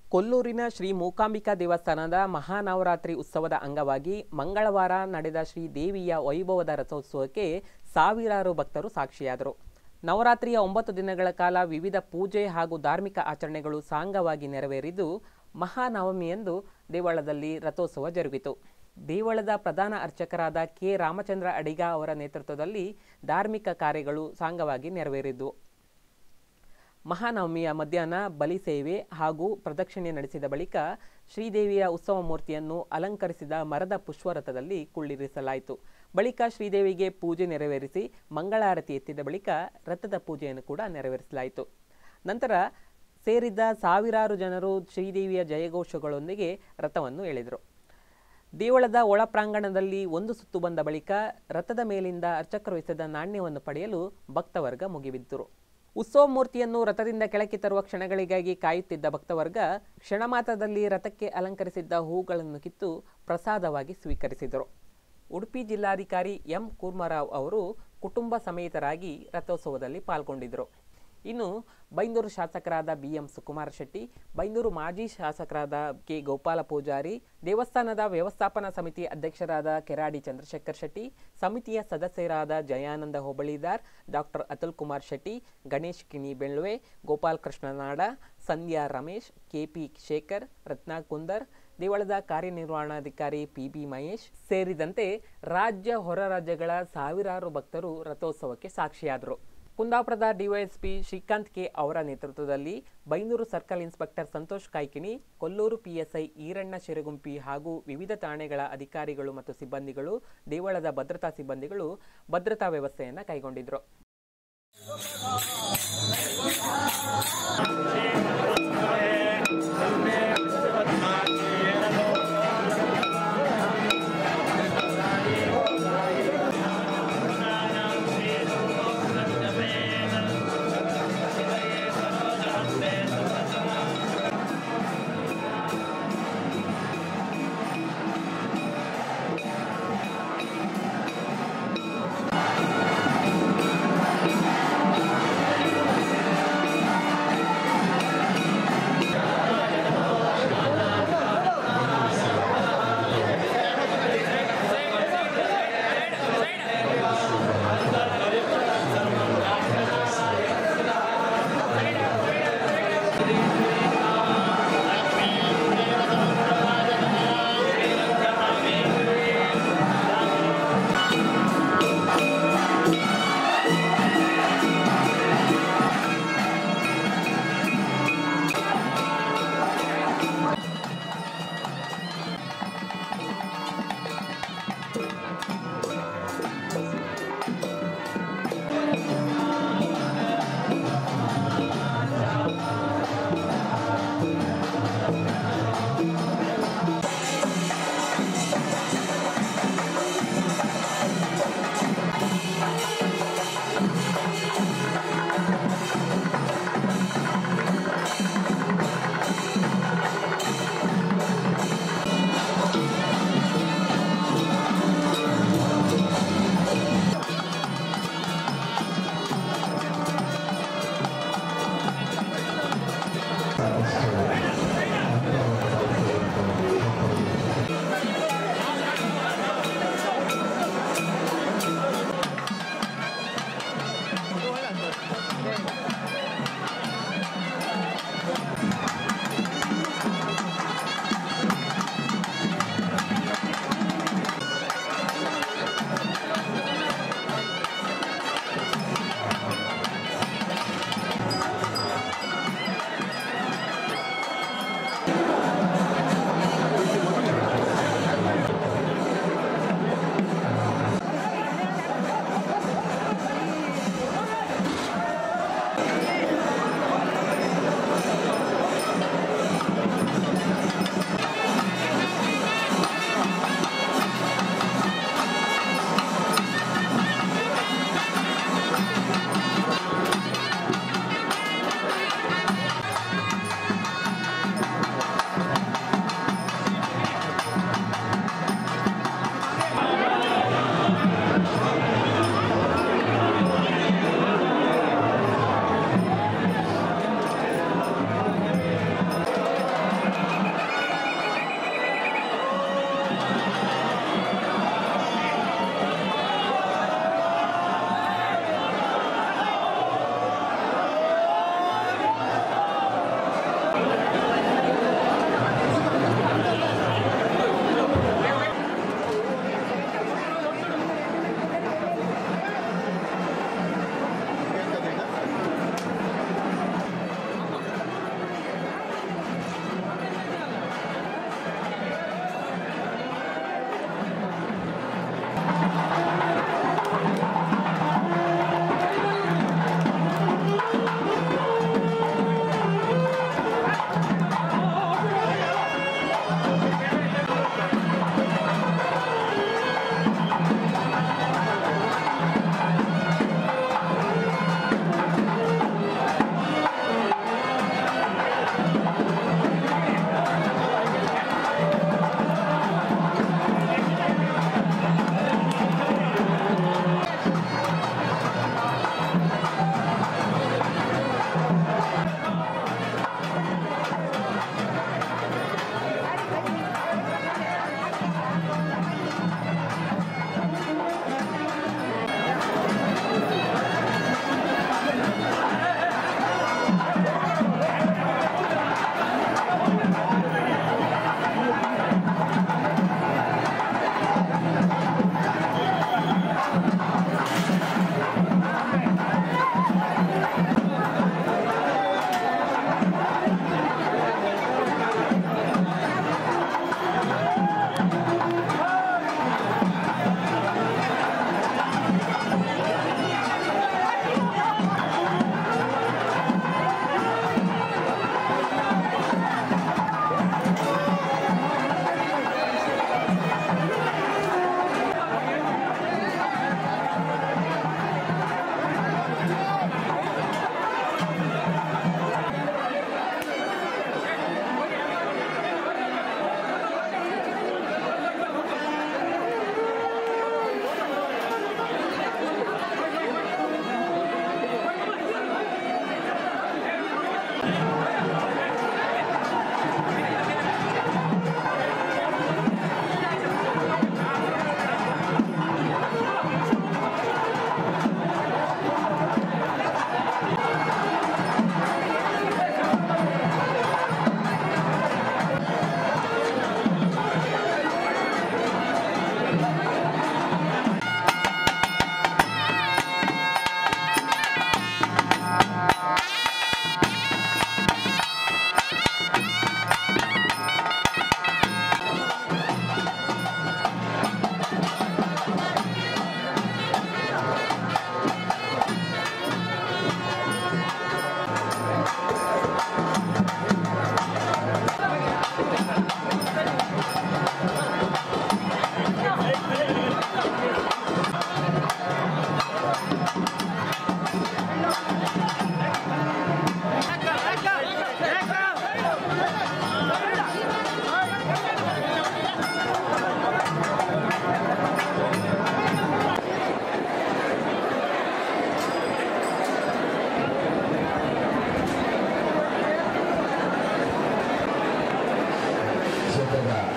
ಕೊಲ್ಲೂರಿನ ಶ್ರೀ ಮೂಕಾಂಬಿಕಾ ದೇವಸ್ಥಾನದ ಮಹಾನವರಾತ್ರಿ ಉತ್ಸವದ ಅಂಗವಾಗಿ ಮಂಗಳವಾರ ನಡೆದ ಶ್ರೀ ದೇವಿಯ ವೈಭವದ ರಥೋತ್ಸವಕ್ಕೆ ಸಾವಿರಾರು ಭಕ್ತರು ಸಾಕ್ಷಿಯಾದರು ನವರಾತ್ರಿಯ ಒಂಬತ್ತು ದಿನಗಳ ಕಾಲ ವಿವಿಧ ಪೂಜೆ ಹಾಗೂ ಧಾರ್ಮಿಕ ಆಚರಣೆಗಳು ಸಾಂಗವಾಗಿ ನೆರವೇರಿದ್ದು ಮಹಾನವಮಿಯಂದು ದೇವಳದಲ್ಲಿ ರಥೋತ್ಸವ ಜರುಗಿತು ದೇವಳದ ಪ್ರಧಾನ ಅರ್ಚಕರಾದ ಕೆ ರಾಮಚಂದ್ರ ಅಡಿಗ ಅವರ ನೇತೃತ್ವದಲ್ಲಿ ಧಾರ್ಮಿಕ ಕಾರ್ಯಗಳು ಸಾಂಗವಾಗಿ ನೆರವೇರಿದ್ದವು ಮಹಾನವಮಿಯ ಮಧ್ಯಾಹ್ನ ಬಲಿ ಸೇವೆ ಹಾಗೂ ಪ್ರದಕ್ಷಿಣೆ ನಡೆಸಿದ ಬಳಿಕ ಶ್ರೀದೇವಿಯ ಉತ್ಸವ ಮೂರ್ತಿಯನ್ನು ಅಲಂಕರಿಸಿದ ಮರದ ಪುಷ್ಪರಥದಲ್ಲಿ ಕುಳ್ಳಿರಿಸಲಾಯಿತು ಬಳಿಕ ಶ್ರೀದೇವಿಗೆ ಪೂಜೆ ನೆರವೇರಿಸಿ ಮಂಗಳಾರತಿ ಎತ್ತಿದ ಬಳಿಕ ರಥದ ಪೂಜೆಯನ್ನು ಕೂಡ ನೆರವೇರಿಸಲಾಯಿತು ನಂತರ ಸೇರಿದ್ದ ಸಾವಿರಾರು ಜನರು ಶ್ರೀದೇವಿಯ ಜಯಘೋಷಗಳೊಂದಿಗೆ ರಥವನ್ನು ಎಳೆದರು ದೇವಳದ ಒಳ ಪ್ರಾಂಗಣದಲ್ಲಿ ಒಂದು ಸುತ್ತು ಬಂದ ಬಳಿಕ ರಥದ ಮೇಲಿಂದ ಅರ್ಚಕರು ಎಸೆದ ನಾಣ್ಯವನ್ನು ಪಡೆಯಲು ಭಕ್ತವರ್ಗ ಮುಗಿಬಿದ್ದರು ಉತ್ಸವ ಮೂರ್ತಿಯನ್ನು ರಥದಿಂದ ಕೆಳಕ್ಕೆ ತರುವ ಕ್ಷಣಗಳಿಗಾಗಿ ಕಾಯುತ್ತಿದ್ದ ಭಕ್ತವರ್ಗ ಕ್ಷಣ ಮಾತ್ರದಲ್ಲಿ ರಥಕ್ಕೆ ಅಲಂಕರಿಸಿದ್ದ ಹೂಗಳನ್ನು ಕಿತ್ತು ಪ್ರಸಾದವಾಗಿ ಸ್ವೀಕರಿಸಿದರು ಉಡುಪಿ ಜಿಲ್ಲಾಧಿಕಾರಿ ಎಂ ಕೂರ್ಮರಾವ್ ಅವರು ಕುಟುಂಬ ಸಮೇತರಾಗಿ ರಥೋತ್ಸವದಲ್ಲಿ ಪಾಲ್ಗೊಂಡಿದ್ದರು ಇನ್ನು ಬೈಂದೂರು ಶಾಸಕರಾದ ಬಿ ಎಂ ಸುಕುಮಾರ ಶೆಟ್ಟಿ ಬೈಂದೂರು ಮಾಜಿ ಶಾಸಕರಾದ ಕೆ ಗೋಪಾಲ ಪೂಜಾರಿ ದೇವಸ್ಥಾನದ ವ್ಯವಸ್ಥಾಪನಾ ಸಮಿತಿ ಅಧ್ಯಕ್ಷರಾದ ಕೆರಾಡಿ ಚಂದ್ರಶೇಖರ್ ಶೆಟ್ಟಿ ಸಮಿತಿಯ ಸದಸ್ಯರಾದ ಜಯಾನಂದ ಹೋಬಳಿದಾರ್ ಡಾಕ್ಟರ್ ಅತುಲ್ ಕುಮಾರ್ ಶೆಟ್ಟಿ ಗಣೇಶ್ ಕಿಣಿ ಬೆಳ್ಳುವೆ ಗೋಪಾಲ್ ಕೃಷ್ಣನಾಡ ಸಂಧ್ಯಾ ರಮೇಶ್ ಕೆಪಿ ಶೇಖರ್ ರತ್ನಾ ಕುಂದರ್ ದೇವಳದ ಕಾರ್ಯನಿರ್ವಹಣಾಧಿಕಾರಿ ಪಿ ಬಿ ಮಹೇಶ್ ಸೇರಿದಂತೆ ರಾಜ್ಯ ಹೊರ ರಾಜ್ಯಗಳ ಸಾವಿರಾರು ಭಕ್ತರು ರಥೋತ್ಸವಕ್ಕೆ ಸಾಕ್ಷಿಯಾದರು ಕುಂದಾಪುರದ ಡಿವೈಎಸ್ಪಿ ಶ್ರೀಕಾಂತ್ ಕೆ ಅವರ ನೇತೃತ್ವದಲ್ಲಿ Byndoor circle inspector Santosh Kaikini Kollur PSI Eranna Shiragumpi ಹಾಗೂ ವಿವಿಧ ಠಾಣೆಗಳ ಅಧಿಕಾರಿಗಳು ಮತ್ತು ಸಿಬ್ಬಂದಿಗಳು ದೇವಳದ ಭದ್ರತಾ ಸಿಬ್ಬಂದಿಗಳು ಭದ್ರತಾ ವ್ಯವಸ್ಥೆಯನ್ನು ಕೈಗೊಂಡಿದ್ರು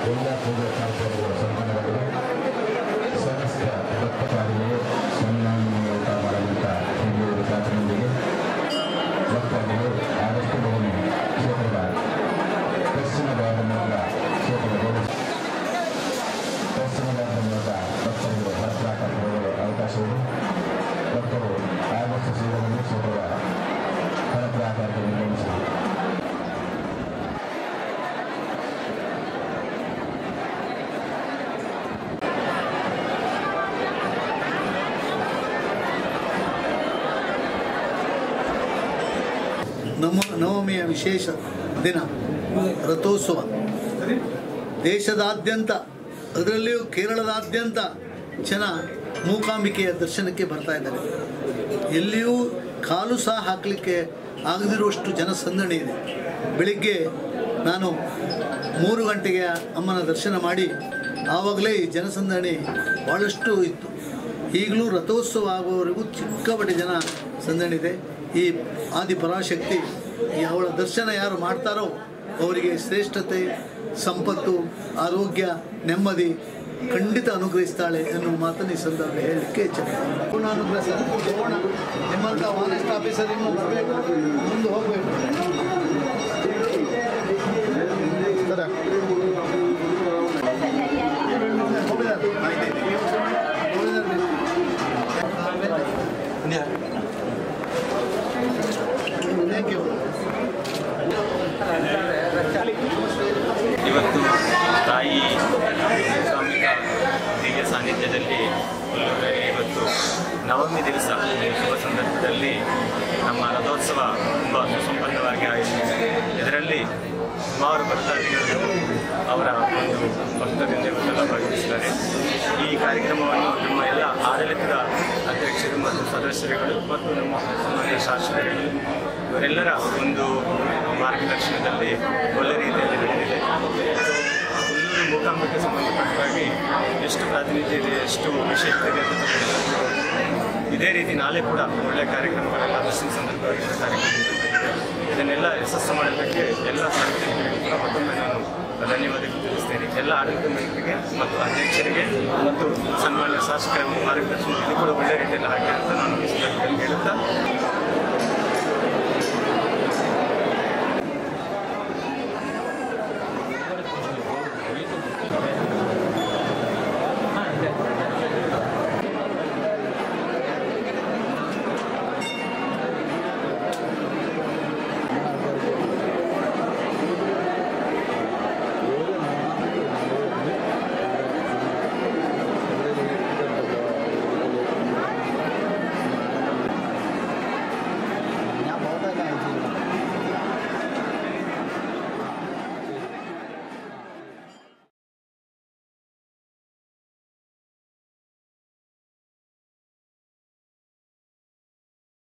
ಎಲ್ಲ ಪೂಜಾ ಕಾರ್ಯಕ್ರಮಗಳು ಸಂಪನ್ನಗೊಂಡಿವೆ ಸಮಸ್ತ ಭಕ್ತಕಾರಿಗೆ ಸನ್ಮಾನ ಊಟ ಮಾಡುವಂಥ ಹಿರಿಯೂರು ಪ್ರಾರ್ಥನೆಯೊಂದಿಗೆ ಭಕ್ತಾದಿಗಳು ಆದಷ್ಟು ಬೇಗನೆ ಕ್ಷೇತ್ರದ ಪಶ್ಚಿಮ ಭಾಗದ ಮೂಲಕ ಕ್ಷೇತ್ರದ ಪಶ್ಚಿಮ ಭಾಗದ ಮೂಲಕ ಭಕ್ತರಿಗೆ ಭದ್ರಾಕಾಶ ಹೋಗಲು ಅವಕಾಶವಿದೆ ಭಕ್ತರು ಆದಷ್ಟು ಶೀಘ್ರದಲ್ಲಿ ಕ್ಷೇತ್ರದ ಭದ್ರಾಕಾರಕ್ಕೆ ನಿರ್ಗಮಿಸಿದೆ ನಮ ನವಮಿಯ ವಿಶೇಷ ದಿನ ರಥೋತ್ಸವ ದೇಶದಾದ್ಯಂತ ಅದರಲ್ಲಿಯೂ ಕೇರಳದಾದ್ಯಂತ ಜನ ಮೂಕಾಂಬಿಕೆಯ ದರ್ಶನಕ್ಕೆ ಬರ್ತಾ ಇದ್ದಾರೆ ಎಲ್ಲಿಯೂ ಕಾಲು ಸಹ ಹಾಕಲಿಕ್ಕೆ ಆಗದಿರುವಷ್ಟು ಜನಸಂದಣಿ ಇದೆ ಬೆಳಿಗ್ಗೆ ನಾನು ಮೂರು ಗಂಟೆಗೆ ಅಮ್ಮನ ದರ್ಶನ ಮಾಡಿ ಆವಾಗಲೇ ಈ ಜನಸಂದಣಿ ಭಾಳಷ್ಟು ಇತ್ತು ಈಗಲೂ ರಥೋತ್ಸವ ಆಗುವವರೆಗೂ ಸಿಕ್ಕಾಪಟ್ಟೆ ಜನ ಸಂದಣಿದೆ ಈ ಆದಿ ಪರಾಶಕ್ತಿ ಈ ಅವಳ ದರ್ಶನ ಯಾರು ಮಾಡ್ತಾರೋ ಅವರಿಗೆ ಶ್ರೇಷ್ಠತೆ ಸಂಪತ್ತು ಆರೋಗ್ಯ ನೆಮ್ಮದಿ ಖಂಡಿತ ಅನುಗ್ರಹಿಸ್ತಾಳೆ ಎನ್ನುವ ಮಾತನ್ನು ಈ ಸಂದರ್ಭ ಹೇಳಲಿಕ್ಕೆ ಇಚ್ಛೆ ಪೂರ್ಣ ಅನುಗ್ರಹ ಸರ್ ತಗೋಣ ನಿಮ್ಮಂಥ ಆನೆಸ್ಟ್ ಆಫೀಸರ್ ಇನ್ನೂ ಬರಬೇಕು ಮುಂದೆ ಹೋಗಬೇಕು ಸರ ಥ್ಯಾಂಕ್ ಯು ಇವತ್ತು ತಾಯಿ ಮೂಕಾಂಬಿಕಾ ದಿವ್ಯ ಸಾನ್ನಿಧ್ಯದಲ್ಲಿ ಕೊಲ್ಲೂರಲ್ಲಿ ಇವತ್ತು ನವಮಿ ದಿವಸ ಈ ಶುಭ ಸಂದರ್ಭದಲ್ಲಿ ನಮ್ಮ ರಥೋತ್ಸವ ತುಂಬ ಸುಸಂಪನ್ನವಾಗಿ ಆಯಿತು ಇದರಲ್ಲಿ ಸುಮಾರು ಭಕ್ತಾದಿಗಳು ಅವರ ಒಂದು ಭಕ್ತರಿಂದ ಇವತ್ತೆಲ್ಲ ಭಾಗವಹಿಸಿದ್ದಾರೆ ಈ ಕಾರ್ಯಕ್ರಮವನ್ನು ನಮ್ಮ ಎಲ್ಲ ಆಡಳಿತದ ಅಧ್ಯಕ್ಷರು ಮತ್ತು ಸದಸ್ಯರುಗಳು ಮತ್ತು ನಮ್ಮ ಸನ್ಮಾನ್ಯ ಶಾಸಕರುಗಳು ಇವರೆಲ್ಲರ ಒಂದು ಮಾರ್ಗದರ್ಶನದಲ್ಲಿ ಒಳ್ಳೆ ರೀತಿಯಲ್ಲಿ ನಡೆದಿದೆ ಕೊಲ್ಲೂರು ಮೂಕಾಂಬಿಕೆ ಸಂಬಂಧಪಟ್ಟವಾಗಿ ಎಷ್ಟು ಪ್ರಾತಿನಿಧ್ಯ ಇದೆ ಎಷ್ಟು ವಿಶೇಷತೆ ಇದೆ ಅಂತ ತಮಗೆಲ್ಲರಿಗೂ ಇದೇ ರೀತಿ ನಾಳೆ ಕೂಡ ಒಳ್ಳೆಯ ಕಾರ್ಯಕ್ರಮಗಳೆಲ್ಲ ದರ್ಶನ ಸಂದರ್ಭವಾಗಿ ಕಾರ್ಯಕ್ರಮ ಇದನ್ನೆಲ್ಲ ಯಶಸ್ಸು ಮಾಡೋದಕ್ಕೆ ಎಲ್ಲ ಸಾರ್ವಜನಿಕರಿಗೂ ಕೂಡ ಮತ್ತೊಮ್ಮೆ ನಾನು ಧನ್ಯವಾದಗಳು ತಿಳಿಸ್ತೇನೆ ಎಲ್ಲ ಆಡಳಿತ ಮಂಡಳಿಗೆ ಮತ್ತು ಅಧ್ಯಕ್ಷರಿಗೆ ಮತ್ತು ಸನ್ಮಾನ್ಯ ಶಾಸಕರ ಮಾರ್ಗದರ್ಶನ ಇದು ಕೂಡ ಒಳ್ಳೆಯ ರೀತಿಯಲ್ಲಿ ಆಗಿದೆ ಅಂತ ನಾನು ಈ ಸಂದರ್ಭದಲ್ಲಿ ಹೇಳುತ್ತಾ